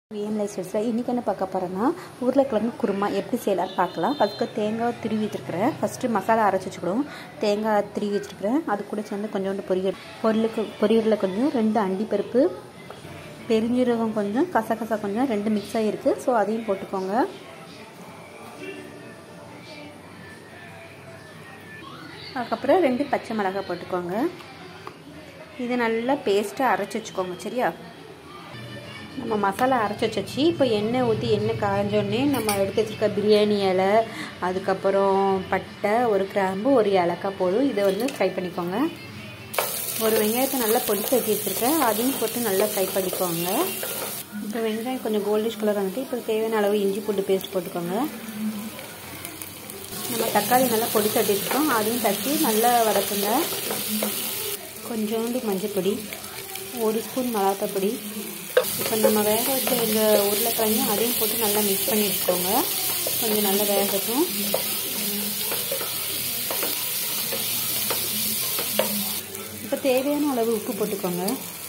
VM லைசன்ஸில் இன்றைக்கி என்ன பார்க்க போகிறேன்னா உருளைக்கிழங்கு குருமா எப்படி செய்யலாம்னு பார்க்கலாம் அதுக்கு தேங்காய் திருவி வச்சுருக்கிறேன் ஃபஸ்ட்டு மசாலா அரைச்சி வச்சுக்கணும் தேங்காய் திருவி வச்சுருக்கிறேன் அது கூட சேர்ந்து கொஞ்சோண்டு பொரியல் பொருளுக்கு பொரியலில் கொஞ்சம் ரெண்டு அண்டிப்பருப்பு பெருஞ்சீரகம் கொஞ்சம் கசகசா கொஞ்சம் ரெண்டு மிக்ஸ் ஆகிருக்கு ஸோ அதையும் போட்டுக்கோங்க அதுக்கப்புறம் ரெண்டு பச்சை மிளகாய் போட்டுக்கோங்க இது நல்லா பேஸ்ட்டாக அரைச்சி வச்சுக்கோங்க சரியா நம்ம மசாலா அரைச்சி வச்சாச்சு இப்போ எண்ணெய் ஊற்றி எண்ணெய் காய்ஞ்சோடனே நம்ம எடுத்து வச்சுருக்க பிரியாணி இலை அதுக்கப்புறம் பட்டை ஒரு கிராம்பு ஒரு ஏலக்காய் போதும் இதை வந்து ஃப்ரை பண்ணிக்கோங்க ஒரு வெங்காயத்தை நல்லா பொடிச்சு வச்சு வச்சுருக்கேன் அதையும் போட்டு நல்லா ஃப்ரை பண்ணிக்கோங்க இப்போ வெங்காயம் கொஞ்சம் கோல்டிஷ் கலர் வந்துட்டு இப்போ தேவையான அளவு இஞ்சி பூண்டு பேஸ்ட் போட்டுக்கோங்க நம்ம தக்காளி நல்லா பொடிச்சு வச்சு வச்சுருக்கோம் அதையும் தட்டி நல்லா வதக்குங்க கொஞ்சோண்டு மஞ்சள் பொடி ஒரு ஸ்பூன் மிளகாத்தூள் பொடி இப்போ நம்ம வேக வச்ச இந்த உருளைக்கிழங்கு அதையும் போட்டு நல்லா மிக்ஸ் பண்ணி வச்சுக்கோங்க கொஞ்சம் நல்லா வேகட்டும் இப்போ தேவையான அளவு உப்பு போட்டுக்கோங்க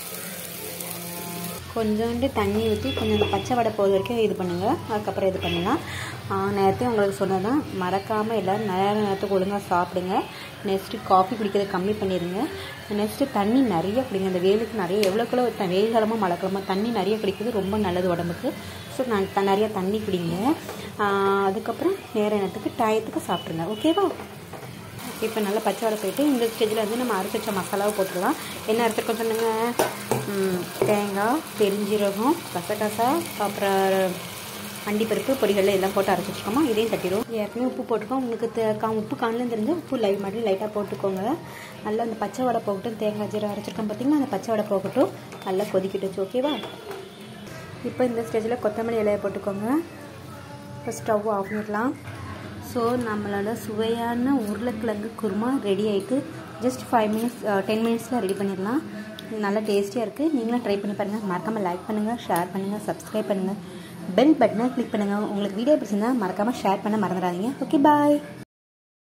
கொஞ்சோண்டு தண்ணி ஊற்றி கொஞ்சம் அந்த பச்சை வடை போகிற வரைக்கும் இது பண்ணுங்கள் அதுக்கப்புறம் இது பண்ணலாம் நேரத்தையும் உங்களுக்கு சொன்னதான் மறக்காமல் எல்லோரும் நிறைய நேரத்துக்கு ஒழுங்காக சாப்பிடுங்க நெக்ஸ்ட்டு காஃபி குடிக்கிறத கம்மி பண்ணிடுங்க நெக்ஸ்ட்டு தண்ணி நிறைய குடிங்க இந்த வெயிலுக்கு நிறைய எவ்வளோக்குள்ள வெயில் காலமாக மழை காலமாக தண்ணி நிறைய குடிக்கிறது ரொம்ப நல்லது உடம்புக்கு ஸோ நான் த நிறைய தண்ணி குடிங்க அதுக்கப்புறம் நேர நேரத்துக்கு டயத்துக்கு சாப்பிட்ருங்க ஓகேவா இப்போ நல்லா பச்சை வடை போயிட்டு இந்த ஸ்டேஜில் வந்து நம்ம அரைச்சி வச்ச மசாலாவை போட்டுடலாம் என்ன அரைச்சிருக்கோம் சொன்னுங்க தேங்காய் பெருஞ்சீரகம் கசகசா அப்புறம் அண்டிப்பருப்பு பொடிகள் எல்லாம் போட்டு அரைச்சி வச்சுக்கோமா இதையும் தட்டிடும் ஏற்கனவே உப்பு போட்டுக்கோம் உங்களுக்கு கா உப்பு காணலன்னு தெரிஞ்சு உப்பு லைட் மட்டும் லைட்டாக போட்டுக்கோங்க நல்லா அந்த பச்சை வடை போகட்டும் தேங்காய் ஜீரம் அரைச்சிருக்கோம் பார்த்தீங்கன்னா அந்த பச்சை வடை போகட்டும் நல்லா கொதிக்கிட்டுச்சு ஓகேவா இப்போ இந்த ஸ்டேஜில் கொத்தமல்லி இலையை போட்டுக்கோங்க இப்போ ஸ்டவ் ஆஃப் பண்ணிடலாம் ஸோ நம்மளோட சுவையான உருளைக்கிழங்கு குருமா ரெடி ஆகிட்டு ஜஸ்ட் ஃபைவ் மினிட்ஸ் டென் மினிட்ஸில் ரெடி பண்ணிடலாம் இது நல்லா டேஸ்டியாக இருக்குது நீங்களும் ட்ரை பண்ணி பாருங்கள் மறக்காமல் லைக் பண்ணுங்கள் ஷேர் பண்ணுங்கள் சப்ஸ்கிரைப் பண்ணுங்கள் பெல் பட்டனை கிளிக் பண்ணுங்கள் உங்களுக்கு வீடியோ பிடிச்சிருந்தா மறக்காமல் ஷேர் பண்ண மறந்துடாதீங்க ஓகே பாய்